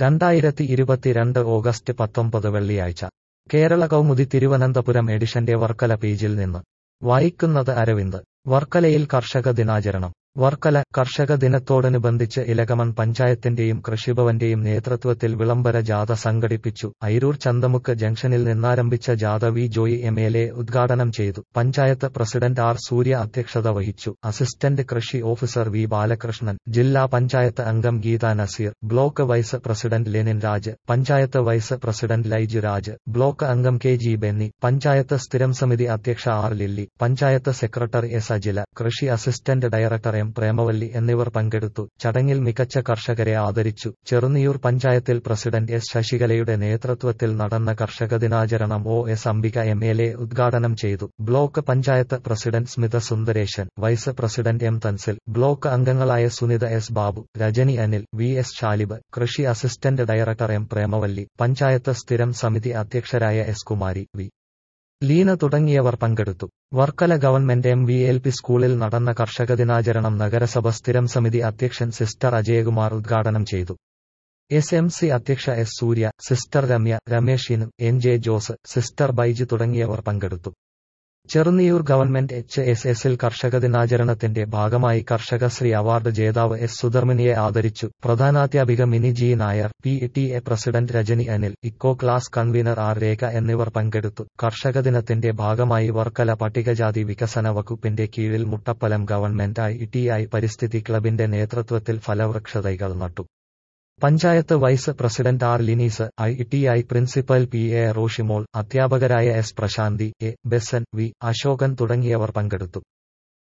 രണ്ടായിരത്തി ഇരുപത്തിരണ്ട് ഓഗസ്റ്റ് പത്തൊമ്പത് വെള്ളിയാഴ്ച കേരള കൗമുദി തിരുവനന്തപുരം എഡിഷന്റെ വർക്കല പേജിൽ നിന്ന് വായിക്കുന്നത് അരവിന്ദ് വർക്കലയിൽ കർഷക ദിനാചരണം വർക്കല കർഷക ദിനത്തോടനുബന്ധിച്ച് ഇലകമൺ പഞ്ചായത്തിന്റെയും കൃഷിഭവന്റെയും നേതൃത്വത്തിൽ വിളംബര ജാഥ സംഘടിപ്പിച്ചു ഐരൂർ ചന്തമുക്ക് ജംഗ്ഷനിൽ നിന്നാരംഭിച്ച ജാഥ V Joy M L A ഉദ്ഘാടനം ചെയ്തു പഞ്ചായത്ത് പ്രസിഡന്റ് ആർ സൂര്യ അധ്യക്ഷത വഹിച്ചു അസിസ്റ്റന്റ് കൃഷി ഓഫീസർ വി ബാലകൃഷ്ണൻ ജില്ലാ പഞ്ചായത്ത് അംഗം Geetha Nazeer block vice president Lenin Raj panchayat vice president Laiju Raj block അംഗം കെ ജി ബെന്നി പഞ്ചായത്ത് സ്ഥിരം സമിതി അധ്യക്ഷ R Lilly panchayat secretary S Ajila കൃഷി അസിസ്റ്റന്റ് ഡയറക്ടർ എം പ്രേമവല്ലി എന്നിവർ പങ്കെടുത്തു ചടങ്ങിൽ മികച്ച കർഷകരെ ആദരിച്ചു ചെറുനിയൂർ പഞ്ചായത്തിൽ പ്രസിഡന്റ് എസ് ശശികലയുടെ നേതൃത്വത്തിൽ നടന്ന കർഷക ദിനാചരണം O S Ambika M L A ഉദ്ഘാടനം ചെയ്തു block panchayat president Smitha Sundaresan vice president M Thansil block അംഗങ്ങളായ Sunitha S Babu Rajani Anil V S Shalib കൃഷി assistant director M Premavalli panchayat സ്ഥിരം സമിതി അധ്യക്ഷരായ എസ് കുമാരി വി ലീന തുടങ്ങിയവർ പങ്കെടുത്തു Varkala government M V L P സ്കൂളിൽ നടന്ന കർഷക ദിനാചരണം നഗരസഭ സ്ഥിരം സമിതി അധ്യക്ഷൻ സിസ്റ്റർ അജയകുമാർ ഉദ്ഘാടനം ചെയ്തു എസ് എം സി അധ്യക്ഷ എസ് സൂര്യ സിസ്റ്റർ രമ്യ രമേഷിനും N J Jose sister Baiju തുടങ്ങിയവർ പങ്കെടുത്തു ചെറുനിയൂർ ഗവൺമെന്റ് എച്ച് എസ് എസിൽ കർഷക ദിനാചരണത്തിന്റെ ഭാഗമായി കർഷകശ്രീ അവാർഡ് ജേതാവ് എസ് സുധർമിനിയെ ആദരിച്ചു പ്രധാനാധ്യാപിക Mini G Nair P T A president Rajani Anil eco class convener R Rekha എന്നിവർ പങ്കെടുത്തു കർഷക ദിനത്തിന്റെ ഭാഗമായി വർക്കല പട്ടികജാതി വികസന വകുപ്പിന്റെ കീഴിൽ Muttappalam government I T I പരിസ്ഥിതി ക്ലബിന്റെ നേതൃത്വത്തിൽ ഫലവൃക്ഷതൈകൾ നട്ടു panchayat vice president R Linees I T I principal P A Roshimol അധ്യാപകരായ S Prashanthi A Besan V Ashokan തുടങ്ങിയവർ പങ്കെടുത്തു